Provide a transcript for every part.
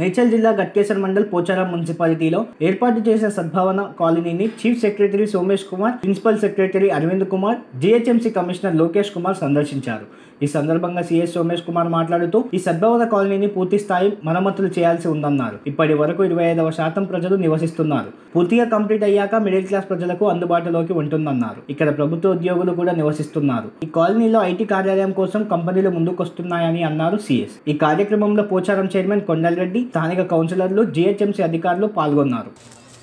మేడ్చల్ జిల్లా గట్కేసర్ మండల్ పోచారం మున్సిపాలిటీలో ఏర్పాటు చేసిన సద్భావన కాలనీని chief secretary Somesh Kumar principal secretary Arvind Kumar GHMC commissioner Lokesh Kumar సందర్శించారు ఈ సందర్భంగా సీఎస్ సోమేష్ కుమార్ మాట్లాడుతూ ఈ సద్భావన కాలనీని పూర్తి స్థాయి మరమ్మతులు చేయాల్సి ఉందన్నారు ఇప్పటి వరకు ఇరవై ఐదవ శాతం ప్రజలు నివసిస్తున్నారు పూర్తిగా కంప్లీట్ అయ్యాక మిడిల్ క్లాస్ ప్రజలకు అందుబాటులోకి ఉంటుందన్నారు ఇక్కడ ప్రభుత్వ ఉద్యోగులు కూడా నివసిస్తున్నారు ఈ కాలనీలో ఐటీ కార్యాలయం కోసం కంపెనీలు ముందుకొస్తున్నాయని అన్నారు సీఎస్ ఈ కార్యక్రమంలో పోచారం చైర్మన్ కొండలరెడ్డి స్థానిక కౌన్సిలర్లు జిహెచ్ఎంసీ అధికారులు పాల్గొన్నారు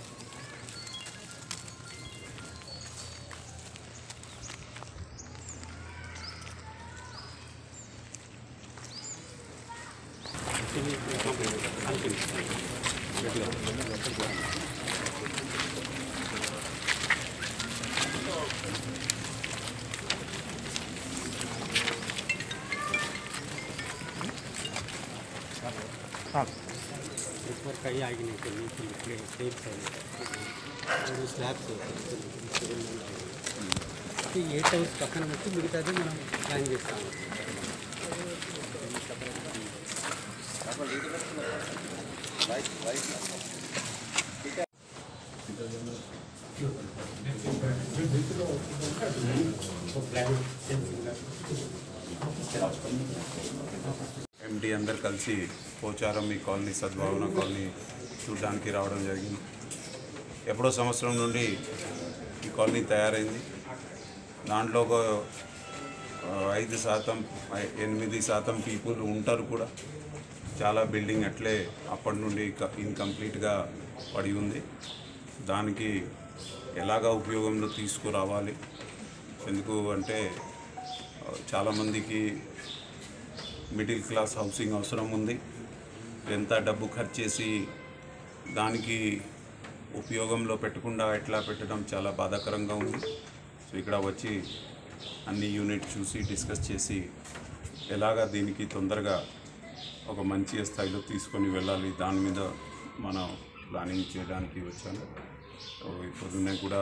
నెట్వర్క్ అయ్యి ఆగినాయి కొన్ని కొన్ని ప్లే ప్లేట్స్ అవి స్లాబ్స్ ఈ ఎయిట్ హౌస్ పక్కన పెట్టి మిగతాది మనం ప్లాన్ చేస్తాము ఎండి అందరు కలిసి పోచారం ఈ కాలనీ సద్భావన కాలనీ చూడడానికి రావడం జరిగింది ఎప్పుడో సంవత్సరం నుండి ఈ కాలనీ తయారైంది దాంట్లో ఒక ఆ, ఐదు శాతం ఐ- ఎనిమిది శాతం పీపుల్ ఉంటారు కూడా చాలా బిల్డింగ్ అట్లే అప్పటి నుండి క- ఇన్కంప్లీట్గా పడి ఉంది దానికి ఎలాగా ఉపయోగంలో తీసుకురావాలి ఎందుకు అంటే ఆ, చాలామందికి మిడిల్ క్లాస్ హౌసింగ్ అవసరం ఉంది ఎంత డబ్బు ఖర్చు చేసి దానికి ఉపయోగంలో పెట్టకుండా ఎట్లా పెట్టడం చాలా బాధాకరంగా ఉంది సో ఇక్కడ వచ్చి అన్ని యూనిట్ చూసి డిస్కస్ చేసి ఎలాగా దీనికి తొందరగా ఒక మంచి స్థాయిలో తీసుకొని వెళ్ళాలి దాని మీద మనం ప్లానింగ్ చేయడానికి వచ్చాను సో ఈ పొద్దున్నే కూడా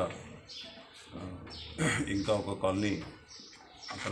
ఆ, ఇంకా ఒక కాలనీ అక్కడ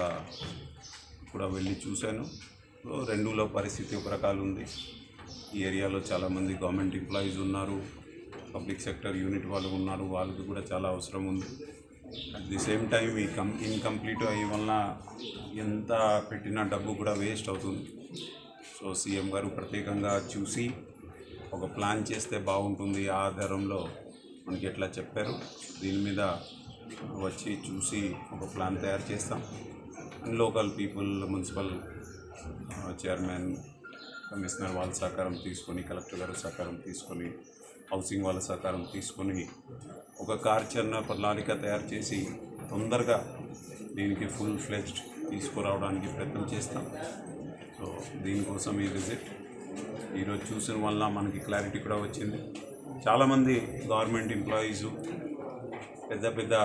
కూడా వెళ్ళి చూశాను సో రెండులో పరిస్థితి ఒక రకాలు ఉంది ఈ ఏరియాలో చాలామంది గవర్నమెంట్ ఎంప్లాయీస్ ఉన్నారు పబ్లిక్ సెక్టర్ యూనిట్ వాళ్ళు ఉన్నారు వాళ్ళకి కూడా చాలా అవసరం ఉంది అట్ ది సేమ్ టైం ఈ కం ఇన్కంప్లీట్ అయ్యి వలన ఎంత పెట్టిన డబ్బు కూడా వేస్ట్ అవుతుంది సో సీఎం గారు ప్రత్యేకంగా చూసి ఒక ప్లాన్ చేస్తే బాగుంటుంది ఆ ఆధారంలో మనకి ఎట్లా చెప్పారు దీని మీద వచ్చి చూసి ఒక ప్లాన్ తయారు చేస్తాం and local people municipal chairman commissioner వాళ్ళ సహకారం తీసుకొని కలెక్టర్ గారి సహకారం తీసుకొని హౌసింగ్ వాళ్ళ సహకారం తీసుకొని ఒక కార్యాచరణ ప్రణాళిక తయారు చేసి తొందరగా దీనికి ఫుల్ ఫ్లెజ్డ్ తీసుకురావడానికి ప్రయత్నం చేస్తాం సో దీనికోసం ఈ విజిట్ ఈరోజు చూసిన వల్ల మనకి క్లారిటీ కూడా వచ్చింది చాలామంది గవర్నమెంట్ ఎంప్లాయీసు పెద్ద పెద్ద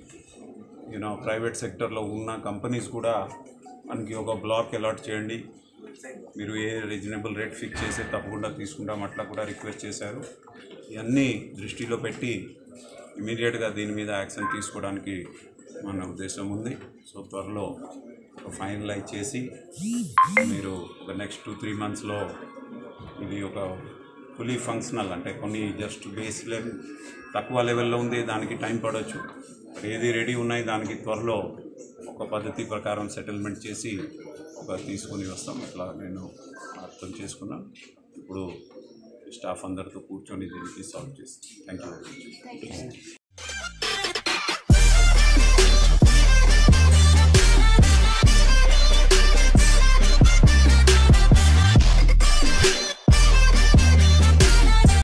యూనో ప్రైవేట్ సెక్టర్లో ఉన్న కంపెనీస్ కూడా మనకి ఒక బ్లాక్ అలాట్ చేయండి మీరు ఏ రీజనబుల్ రేట్ ఫిక్స్ చేసి తప్పకుండా తీసుకుంటాం అట్లా కూడా రిక్వెస్ట్ చేశారు ఇవన్నీ దృష్టిలో పెట్టి ఇమీడియట్గా దీని మీద యాక్షన్ తీసుకోవడానికి మన ఉద్దేశం ఉంది సో త్వరలో ఒక ఫైనలైజ్ చేసి మీరు ఒక నెక్స్ట్ టూ త్రీ మంత్స్లో ఇది ఒక ఫుల్లీ ఫంక్షనల్ అంటే కొన్ని జస్ట్ బేస్ లెవెల్ తక్కువ లెవెల్లో ఉంది దానికి టైం పడవచ్చు ఏది రెడీ ఉన్నాయి దానికి త్వరలో ఒక పద్ధతి ప్రకారం సెటిల్మెంట్ చేసి ఒక తీసుకొని వస్తాం అట్లా నేను అర్థం చేసుకున్నాను ఇప్పుడు స్టాఫ్ అందరితో కూర్చొని దీనికి సాల్వ్ చేస్తాం థ్యాంక్ యూ